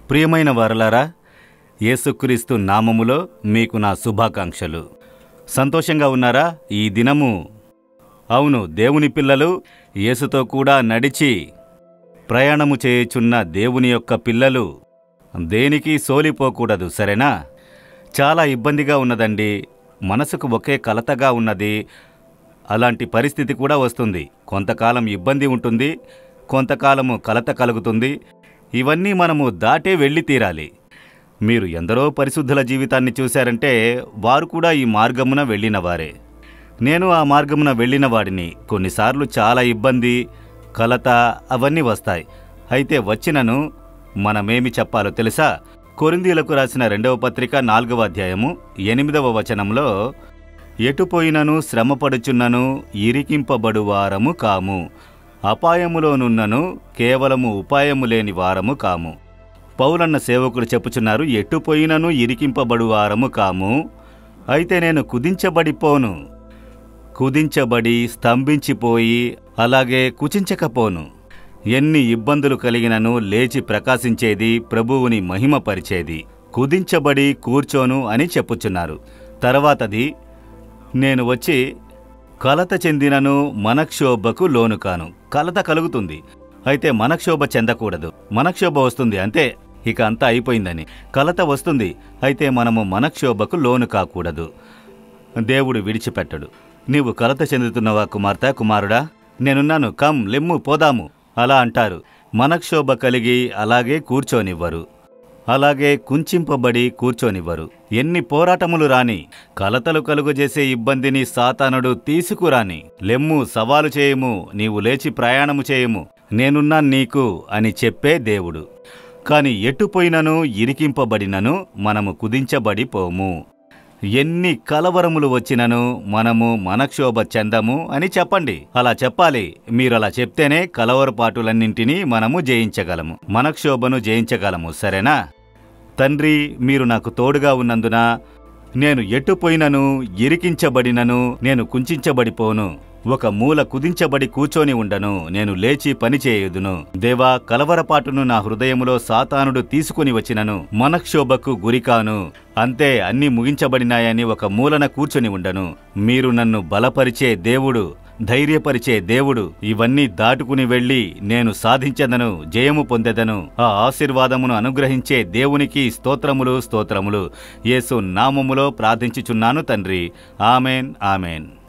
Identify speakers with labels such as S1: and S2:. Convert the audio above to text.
S1: ప్రియమైన వారలారా యేసుక్రీస్తు నామములో మీకు నా శుభాకాంక్షలు సంతోషంగా ఉన్నారా ఈ దినము అవును దేవుని పిల్లలు యేసుతో కూడా నడిచి ప్రయాణము చేయుచున్న దేవుని యొక్క పిల్లలు దేనికి సోలిపోకూడదు సరేనా చాలా ఇబ్బందిగా ఉన్నదండి మనసుకు ఒకే కలతగా ఉన్నది అలాంటి పరిస్థితి కూడా వస్తుంది కొంతకాలం ఇబ్బంది ఉంటుంది కొంతకాలము కలత కలుగుతుంది ఇవన్నీ మనము దాటే వెళ్ళి తీరాలి మీరు ఎందరో పరిశుద్ధుల జీవితాన్ని చూశారంటే వారు కూడా ఈ మార్గమున వెళ్ళిన వారే నేను ఆ మార్గమున వెళ్ళిన వాడిని కొన్నిసార్లు చాలా ఇబ్బంది కలత అవన్నీ వస్తాయి అయితే వచ్చినను మనమేమి చెప్పాలో తెలుసా కొరిందీలకు రాసిన రెండవ పత్రిక నాలుగవ అధ్యాయము ఎనిమిదవ వచనంలో ఎటుపోయినను శ్రమపడుచున్నను ఇరికింపబడు వారము కాము అపాయములోనున్నను కేవలము ఉపాయము లేని వారము కాము పౌలన్న సేవకుడు చెప్పుచున్నారు ఎటుపోయినను ఇరికింపబడు వారము కాము అయితే నేను కుదించబడిపోను కుదించబడి స్తంభించిపోయి అలాగే కుచించకపోను ఎన్ని ఇబ్బందులు కలిగినను లేచి ప్రకాశించేది ప్రభువుని మహిమపరిచేది కుదించబడి కూర్చోను అని చెప్పుచున్నారు తర్వాతది నేను వచ్చి కలత చెందినను మనక్షోభకు లోను కాను కలత కలుగుతుంది అయితే మనక్షోభ చెందకూడదు మనక్షోభ వస్తుంది అంతే ఇక అంతా అయిపోయిందని కలత వస్తుంది అయితే మనము మనక్షోభకు లోను కాకూడదు దేవుడు విడిచిపెట్టడు నీవు కలత చెందుతున్నవా కుమార్తె కుమారుడా నేనున్నాను కమ్ లెమ్ము పోదాము అలా అంటారు మనక్షోభ కలిగి అలాగే కూర్చోనివ్వరు అలాగే కుంచింపబడి కూర్చోనివ్వరు ఎన్ని పోరాటములు రాని కలతలు కలుగజేసే ఇబ్బందిని సాతానుడు తీసుకురాని లెమ్ము సవాలు చేయము నీవు లేచి ప్రయాణము చేయము నేనున్నా నీకు అని చెప్పే దేవుడు కాని ఎటుపోయినను ఇరికింపబడినను మనము కుదించబడి పోము ఎన్ని కలవరములు వచ్చినను మనము మనక్షోభ చెందము అని చెప్పండి అలా చెప్పాలి మీరలా చెప్తేనే కలవరపాటులన్నింటినీ మనము జయించగలము మనక్షోభను జయించగలము సరేనా తండ్రి మీరు నాకు తోడుగా ఉన్నందున నేను ఎటుపోయినను ఇరికించబడినను నేను కుంచించబడిపోను ఒక మూల కుదించబడి కూర్చొని ఉండను నేను లేచి పని చేయుదును దేవా కలవరపాటును నా హృదయములో సాతానుడు తీసుకుని వచ్చినను మనక్షోభకు గురికాను అంతే అన్నీ ముగించబడినాయని ఒక మూలన కూర్చొని ఉండను మీరు నన్ను బలపరిచే దేవుడు ధైర్యపరిచే దేవుడు ఇవన్నీ దాటుకుని వెళ్ళి నేను సాధించదను జయము పొందెదను ఆ ఆశీర్వాదమును అనుగ్రహించే దేవునికి స్తోత్రములు స్తోత్రములు యేసు నామములో ప్రార్థించుచున్నాను తండ్రి ఆమెన్ ఆమెన్